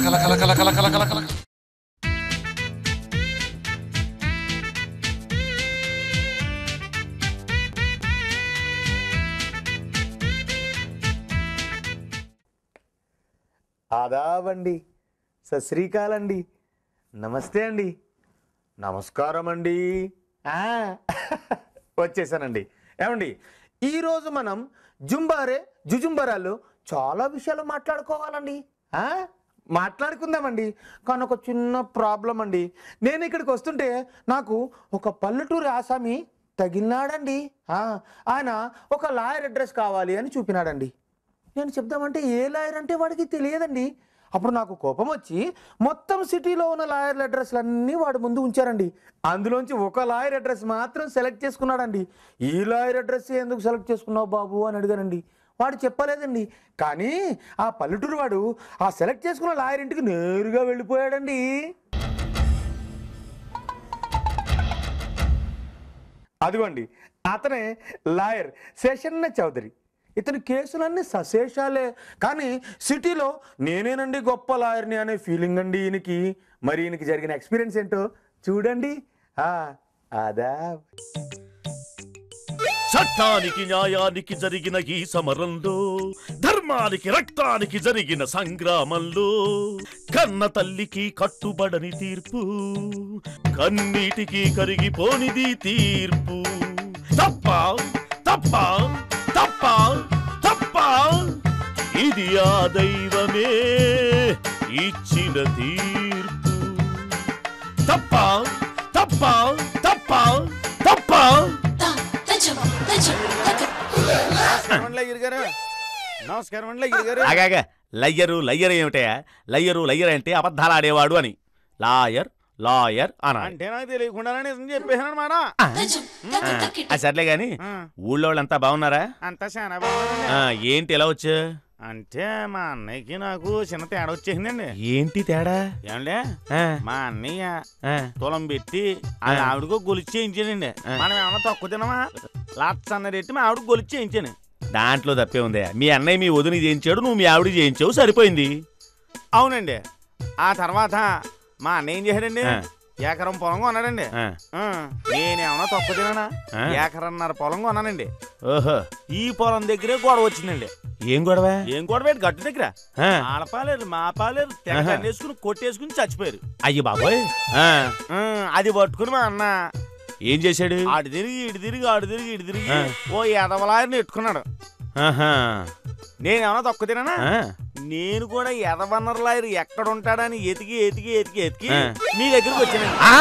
కల కల కల కల కల కల కల ఆదాబండి సశ్రీకాల్ అండి నమస్తే అండి నమస్కారం అండి ఆ, వచ్చేసానండి ఏమండి ఈరోజు మనం జుంబారే జుజుంబరాలు చాలా విషయాలు మాట్లాడుకోవాలండి ఆ? మాట్లాడుకుందామండి కానీ ఒక చిన్న ప్రాబ్లం అండి నేను ఇక్కడికి వస్తుంటే నాకు ఒక పల్లెటూరి ఆసామి తగిలినాడండి ఆ, ఆయన ఒక లాయర్ అడ్రస్ కావాలి అని చూపినాడండి నేను చెప్దామంటే ఏ లాయర్ అంటే వాడికి తెలియదండి అప్పుడు నాకు కోపం వచ్చి మొత్తం సిటీలో ఉన్న లాయర్ల అడ్రస్లు అన్నీ వాడి ముందు ఉంచారండి అందులోంచి ఒక లాయర్ అడ్రస్ మాత్రం సెలెక్ట్ చేసుకున్నాడండి ఈ లాయర్ అడ్రస్ ఎందుకు సెలెక్ట్ చేసుకున్నావు బాబు అని అడిగానండి వాడు చెప్పలేదండి కానీ ఆ పల్లెటూరు వాడు ఆ సెలెక్ట్ చేసుకున్న లాయర్ ఇంటికి నేరుగా వెళ్ళిపోయాడండి అదిగోండి అతనే లాయర్ శేషన్న చౌదరి ఇతని కేసులన్నీ సశేషాలే కానీ సిటీలో నేనేనండి గొప్ప లాయర్ని అనే ఫీలింగ్ అండి ఈయనకి మరి ఈయనకి జరిగిన ఎక్స్పీరియన్స్ ఏంటో చూడండి ఆ, అదా చట్టానికి న్యాయానికి జరిగిన ఈ సమరంలో ధర్మానికి రక్తానికి జరిగిన సంగ్రామంలో కన్న తల్లికి కట్టుబడని తీర్పు కన్నీటికి కరిగిపోనిది తీర్పు తప్ప తప్ప తప్ప తప్ప ఇది ఆ దైవమే ఇచ్చిన తీర్పు తప్ప తప్ప తప్ప తప్ప నమస్కారం అండి లయ్యర్ గారు నమస్కారం అండి లయ్యర్ గారు ఆగాగా లయ్యరు లయ్యర్ ఏమిటయా లయ్యరు లయ్యర్ అంటే అబద్ధాలు ఆడేవాడు అని లాయర్ లాయర్ అనాలి అంటే నాకు తెలియకుండానే నిజం చెప్పేసాను అనమాట ఆ, సర్లే గాని ఊళ్ళో వాళ్ళంతా బాగున్నారా అంతా చాలా బాగుందండి ఆ, ఏంటి ఎలా వచ్చా అంటే మా అన్నయ్యకి నాకు చిన్న తేడా వచ్చేసిందండి ఏంటి తేడా ఏమండి ఆ, మా అన్నయ్య ఆ, తులం పెట్టి ఆ ఆవిడకు గొలిచి చేయించానండి మనం ఏమన్నా తక్కువ తినమా లాట్స్ అన్న రెట్టి మా ఆవిడ గొలిచి చేయించాను దాంట్లో తప్పే ఉందే మీ అన్నయ్య మీ వదిని చేయించాడు నువ్వు మీ ఆవిడ చేయించావు సరిపోయింది అవునండి ఆ తర్వాత మా అన్నయ్య ఏం చేశాడండి ఆ. ఎకరం పొలం కొన్నాడండి ఆ, ఆ, నేనేమన్నా తక్కువ తినానా ఆ. ఎకరన్నర పొలం కొన్నానండి ఓహో ఈ పొలం దగ్గరే గొడవ వచ్చిందండి ఏం గొడవ ఏం గొడవ ఏంటి గట్టు దగ్గర ఆ, ఆడపాలేరు మా పాలేరు తెగ ఆహా. వేసుకుని కొట్టేసుకుని చచ్చిపోయారు అయ్యి బాబోయ్ ఆ, ఆ, అది పట్టుకుని మా అన్న ఏం చేశాడు ఆడు తిరిగి ఇటు తిరిగి ఆడు తిరిగి ఇటు తిరిగి ఆ. ఓ ఎదవలాయని ఎట్టుకున్నాడు ఆహా, నేనేమన్నా తక్కువ తినానా ఆ, నేను కూడా ఎదవన్నర లాయర్ ఎక్కడ ఉంటాడని ఎతికి ఎతికి ఎతికి ఎతికి ఆ. మీ దగ్గరికి వచ్చానండి ఆ,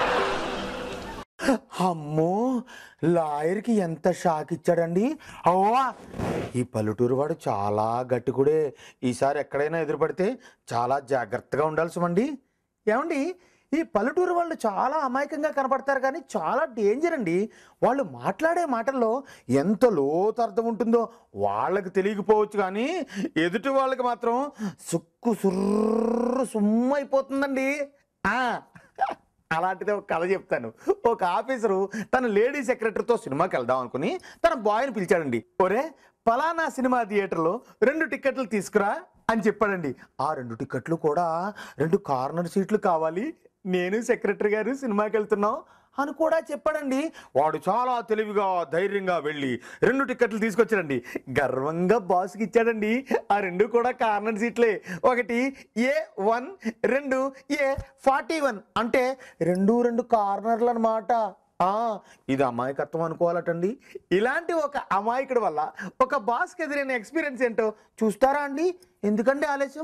అమ్మో లాయర్కి ఎంత షాక్ ఇచ్చాడండి అవ్వా ఈ పల్లెటూరు వాడు చాలా గట్టికుడే ఈసారి ఎక్కడైనా ఎదురుపడితే చాలా జాగ్రత్తగా ఉండాల్సి అండి ఏమండి ఈ పల్లెటూరు వాళ్ళు చాలా అమాయకంగా కనపడతారు కానీ చాలా డేంజర్ అండి వాళ్ళు మాట్లాడే మాటల్లో ఎంత లోతర్థం ఉంటుందో వాళ్ళకి తెలియకపోవచ్చు కానీ ఎదుటి వాళ్ళకి మాత్రం సుక్కు సుర్రు సుమ్ము అయిపోతుందండి ఆ అలాంటిదే ఒక కథ చెప్తాను ఒక ఆఫీసరు తన లేడీ సెక్రటరీతో సినిమాకి వెళ్దాం అనుకుని తన బాయ్ని పిలిచాడండి ఒరే పలానా సినిమా థియేటర్లో రెండు టికెట్లు తీసుకురా అని చెప్పాడండి ఆ రెండు టికెట్లు కూడా రెండు కార్నర్ సీట్లు కావాలి నేను సెక్రటరీ గారు సినిమాకి వెళ్తున్నాం అని కూడా చెప్పాడండి వాడు చాలా తెలివిగా ధైర్యంగా వెళ్ళి రెండు టికెట్లు తీసుకొచ్చాడండి గర్వంగా బాస్కి ఇచ్చాడండి ఆ రెండు కూడా కార్నర్ సీట్లే ఒకటి ఏ వన్ రెండు ఏ ఫార్టీ వన్ అంటే రెండు రెండు కార్నర్లు అనమాట ఇది అమాయకత్వం అనుకోవాలటండి ఇలాంటి ఒక అమాయకుడి వల్ల ఒక బాస్కి ఎదురైన ఎక్స్పీరియన్స్ ఏంటో చూస్తారా అండి ఎందుకండి ఆలస్యం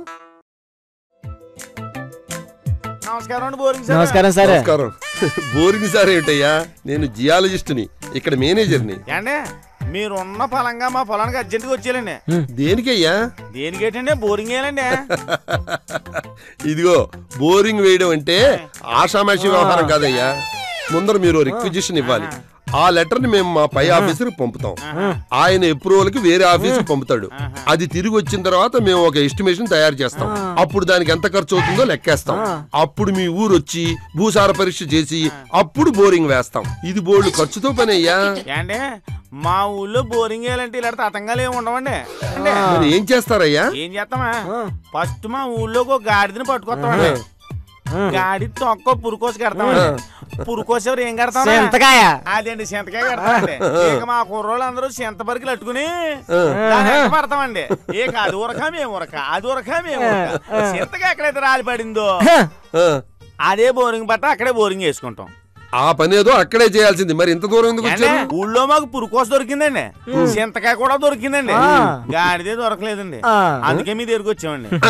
నమస్కారం అండి బోరింగ్ సార్ నమస్కారం సార్ నమస్కారం బోరింగ్ సార్ ఏమిటయ్యా నేను జియాలజిస్ట్ని ఇక్కడ మేనేజర్ని ఏండి మీరున్న ఫలంగా మా పొలానికి అర్జెంట్గా వచ్చేయాలండి దేనికయ్యా దేనికేటండి బోరింగ్ వేయాలండి ఇదిగో బోరింగ్ వేయడం అంటే ఆషామాషి వ్యవహారం కాదయ్యా ముందర మీరు రిక్విజిషన్ ఇవ్వాలి ఆ లెటర్ ని మేము మా పై ఆఫీసర్ పంపుతాం ఆయన అప్రూవల్ కి వేరే ఆఫీసర్ పంపుతాడు అది తిరిగి వచ్చిన తర్వాత మేము ఒక ఎస్టిమేషన్ తయారు చేస్తాం అప్పుడు దానికి ఎంత ఖర్చు అవుతుందో లెక్కేస్తాం అప్పుడు మీ ఊరు వచ్చి భూసార పరీక్ష చేసి అప్పుడు బోరింగ్ వేస్తాం ఇది బోర్డు ఖర్చుతో పని అయ్యా ఏండి మా ఊళ్ళో బోరింగ్ వేయాలంటే ఇలాంటి తతంగాలు ఏమి ఉండవండి అంటే మరి ఏం చేస్తారయ్యా ఏం చేస్తామా ఫస్ట్ మా ఊళ్ళోకి ఒక గాడిదని పట్టుకొస్తామండి గాడి తొక్క పురుకోసి కడతామండి పురుకోసి ఎవరు ఏం కడతాం చింతకాయ అదండి చింతకాయ కడతామండి ఇక మా కుర్రోళ్ళు అందరూ చింత బరికలు అట్టుకుని దాన్ని వెంట పడతామండి ఇక అది ఉరక మేము ఉరక అది ఉరక మేము ఉరక చింతకాయ ఎక్కడైతే రాలి పడిందో ఆ, అదే బోరింగ్ పట్ట అక్కడే బోరింగ్ వేసుకుంటాం ఆ పని ఏదో అక్కడే చేయాల్సింది మరి ఇంత దూరం ఎందుకు అంటే వచ్చారు ఊళ్ళో మాకు పురుకోస దొరికిందండి చింతకాయ కూడా దొరికిందండి గాడిదే దొరకలేదండి ఆ. అందుకే మీ దగ్గరికి వచ్చామండి ఆ?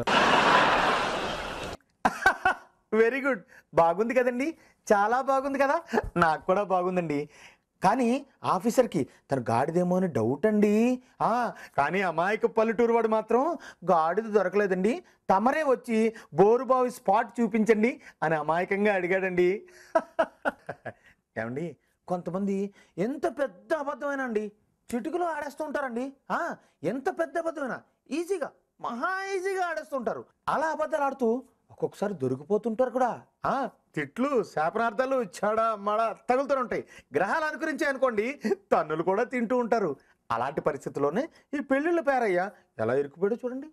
వెరీ గుడ్ బాగుంది కదండి చాలా బాగుంది కదా నాకు కూడా బాగుందండి కానీ ఆఫీసర్కి తను గాడిదేమో అని డౌట్ అండి ఆ, కానీ అమాయక పల్లెటూరు వాడు మాత్రం గాడిద దొరకలేదండి తమరే వచ్చి బోరుబావి స్పాట్ చూపించండి అని అమాయకంగా అడిగాడండి ఏమండి కొంతమంది ఎంత పెద్ద అబద్ధమైనా అండి చిటుకులో ఆడేస్తూ ఉంటారండి ఆ, ఎంత పెద్ద అబద్ధమైనా ఈజీగా మహా ఈజీగా ఆడేస్తుంటారు అలా అబద్ధాలు ఆడుతూ ఒక్కొక్కసారి దొరికిపోతుంటారు కూడా ఆ తిట్లు శాపనార్థాలు చాడ మడ తగులుతూ ఉంటాయి గ్రహాలు అనుకరించి అనుకోండి తన్నులు కూడా తింటూ ఉంటారు అలాంటి పరిస్థితుల్లోనే ఈ పెళ్ళిళ్ళ పేరయ్య ఎలా ఇరుక్కుపోయాడో చూడండి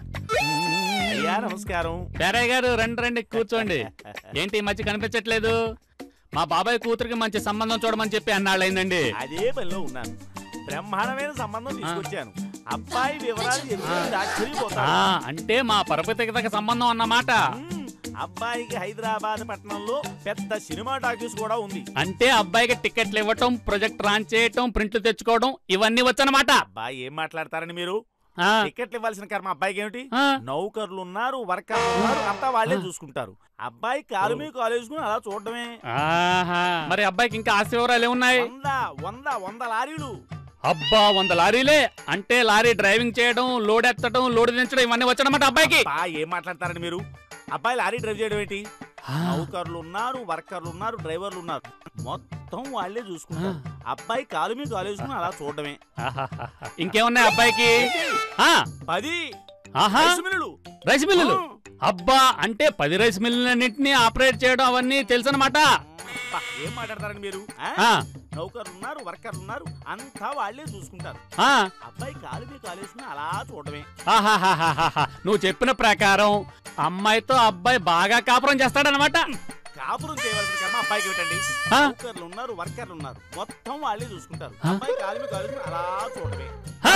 అయ్యా నమస్కారం పేరయ్య గారు రండి రండి కూర్చోండి ఏంటి ఈ మధ్య కనిపించట్లేదు మా బాబాయ్ కూతురికి మంచి సంబంధం చూడమని చెప్పి అన్నాళ్ళైందండి అదే పనిలో ఉన్నాను బ్రహ్మాండమైన సంబంధం తీసుకొచ్చాను అబ్బాయి వివరాలు చెప్తే ఆశ్చర్యపోతాను ఆ, అంటే మా పరపతికి సంబంధం అన్నమాట మ్మ్. అబ్బాయికి హైదరాబాద్ పట్టణంలో పెద్ద సినిమా టాకీస్ కూడా ఉంది అంటే అబ్బాయికి టికెట్లు ఇవ్వటం ప్రొజెక్ట్ రాన్ చేయటం ప్రింట్లు తెచ్చుకోవడం ఇవన్నీ వచ్చనమాట అబ్బాయి ఏం మాట్లాడతారని మీరు ఆ, టికెట్లు ఇవ్వాల్సిన కర్మ అబ్బాయికి ఏమిటి ఆ, నౌకర్లు ఉన్నారు వర్కర్లు ఉన్నారు అంతా వాళ్ళే చూసుకుంటారు అబ్బాయి కాలు మీద కాలేసుకుని అలా చూడటమే ఆహా. మరి అబ్బాయికి ఇంకా ఆస్తి వివరాలు ఏమున్నాయి వంద వంద వంద లారీలు అబ్బా వంద లారీలే అంటే లారీ డ్రైవింగ్ చేయడం లోడ్ ఎత్తడం లోడ్ దించడం ఇవన్నీ వచ్చనమాట అబ్బాయికి బా ఏం మాట్లాడతారని మీరు అబ్బాయి లారీ డ్రైవ్ చేయడం ఏంటి నౌకర్లు ఉన్నారు వర్కర్లు ఉన్నారు డ్రైవర్లు ఉన్నారు మొత్తం వాళ్ళే చూసుకుంటారు అబ్బాయి కాలు మీద కాలేసుకుని అలా చూడటమే ఆహాహాహా. ఇంకేమున్నాయి అబ్బాయికి ఆ, పది ఆహా రైస్ మిల్లులు. రైస్ మిల్లులు ఆ. అబ్బా అంటే పది రైస్ మిల్లులన్నింటినీ ఆపరేట్ చేయడం అవన్నీ తెలుసనమాట బా, ఏం మాట్లాడతారని మీరు ఆ? ఆ, నౌకర్లు ఉన్నారు వర్కర్లు ఉన్నారు అంతా వాళ్ళే చూసుకుంటారు ఆ, అబ్బాయి కాలు మీద కాలేసుకుని అలా చూడటమే ఆహాహాహాహా. నువ్వు చెప్పిన ప్రకారం అమ్మాయితో అబ్బాయి బాగా కాపురం చేస్తాడనమాట కాపురం చేయవలసిన కర్మ అబ్బాయికి పెట్టండి ఆ? నౌకర్లు ఉన్నారు వర్కర్లు ఉన్నారు మొత్తం వాళ్ళే చూసుకుంటారు అబ్బాయి కాలు మీద కాలేసుకుని అలా చూడటమే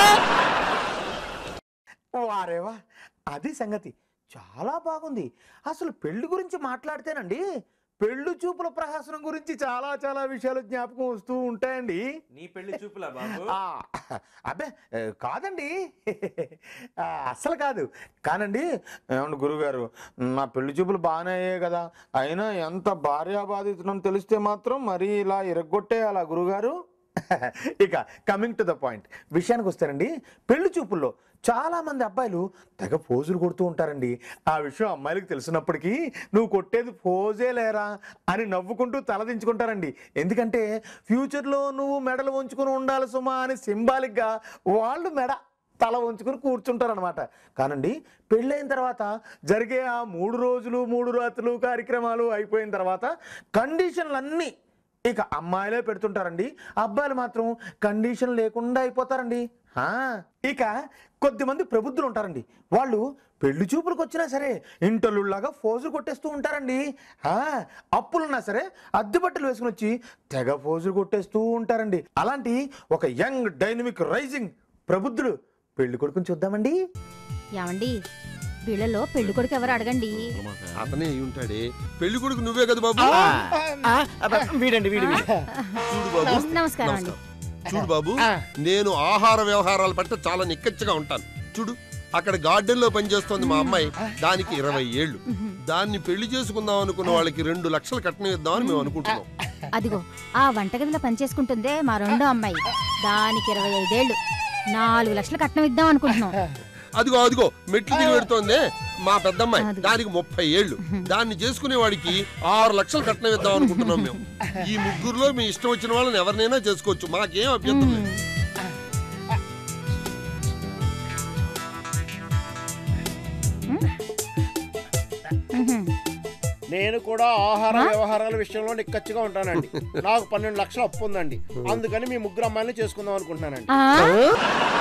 వారేవా అది సంగతి చాలా బాగుంది అసలు పెళ్లి గురించి మాట్లాడితేనండి పెళ్లి చూపుల ప్రహసనం గురించి చాలా చాలా విషయాలు జ్ఞాపకం వస్తూ ఉంటాయండి నీ పెళ్లి చూపులా బాబు ఆ, అబ్బే ఏ, కాదండి ఆ, అస్సలు కాదు కానండి ఏమండి గురుగారు నా పెళ్లి చూపులు బాగానే అయ్యాయి కదా అయినా ఎంత భార్యాబాధితులను తెలిస్తే మాత్రం మరీ ఇలా ఇరగొట్టేయాలా గురుగారు ఇక కమింగ్ టు ద పాయింట్ విషయానికి వస్తారండి పెళ్లి చూపుల్లో చాలా మంది అబ్బాయిలు తెగ పోజులు కొడుతూ ఉంటారండి ఆ విషయం అమ్మాయిలకు తెలిసినప్పటికీ నువ్వు కొట్టేది పోజే లేరా అని నవ్వుకుంటూ తలదించుకుంటారండి ఎందుకంటే ఫ్యూచర్లో నువ్వు మెడలు వంచుకుని ఉండాలి సుమా అని సింబాలిక్గా వాళ్ళు మెడ తల వంచుకుని కూర్చుంటారనమాట కానండి పెళ్ళైన తర్వాత జరిగే ఆ మూడు రోజులు మూడు రాత్రులు కార్యక్రమాలు అయిపోయిన తర్వాత కండిషన్లన్నీ ఇక అమ్మాయిలే పెడుతుంటారండి అబ్బాయిలు మాత్రం కండిషన్ లేకుండా అయిపోతారండి ఆ, ఇక కొద్దిమంది ప్రబుద్ధులు ఉంటారండి వాళ్ళు పెళ్లి చూపులకు వచ్చినా సరే ఇంటర్లులాగా ఫోజులు కొట్టేస్తూ ఉంటారండి ఆ, అప్పులున్నా సరే అద్దె బట్టలు వేసుకుని వచ్చి తెగ ఫోజులు కొట్టేస్తూ ఉంటారండి అలాంటి ఒక యంగ్ డైనమిక్ రైజింగ్ ప్రబుద్ధులు పెళ్లి కొడుకుని చూద్దామండి ఏమండి వీళ్ళలో పెళ్లి కొడుకు ఎవరు అడగండి అతనే అయి ఉంటాడే పెళ్లి కొడుకు నువ్వే కదా బాబు వీడండి వీడు వీడు. చూడు బాబు నమస్కారం అండి చూడు బాబు నేను ఆహార వ్యవహారాల పట్ల చాలా నిక్కచ్చిగా ఉంటాను చూడు అక్కడ గార్డెన్ లో పనిచేస్తోంది మా అమ్మాయి దానికి ఇరవై ఏళ్ళు దాన్ని పెళ్లి చేసుకుందాం అనుకున్న వాళ్ళకి రెండు లక్షలు కట్నం ఇద్దామని మేము అనుకుంటున్నాం అదిగో ఆ వంటగదిలో పనిచేసుకుంటుందే మా రెండో అమ్మాయి దానికి ఇరవై ఐదేళ్లు నాలుగు లక్షలు కట్నం ఇద్దాం అనుకుంటున్నాం అదిగో అదిగో మెట్లు దిగి పెడుతోంది మా పెద్దమ్మాయి అదిగో. దానికి ముప్పై ఏళ్ళు దాన్ని చేసుకునే వాడికి ఆరు లక్షలు కట్నం ఇద్దాం అనుకుంటున్నాం మేము ఈ ముగ్గురులో మీ ఇష్టం వచ్చిన వాళ్ళని ఎవరినైనా చేసుకోవచ్చు మాకేం అభ్యంతరం లేదు ఉహుం. నేను కూడా ఆహార వ్యవహారాల విషయంలో నిక్కచ్చిగా ఉంటానండి నాకు పన్నెండు లక్షలు అప్పు ఉందండి అందుకని మీ ముగ్గురు అమ్మాయిని చేసుకుందాం అనుకుంటున్నానండి ఆ?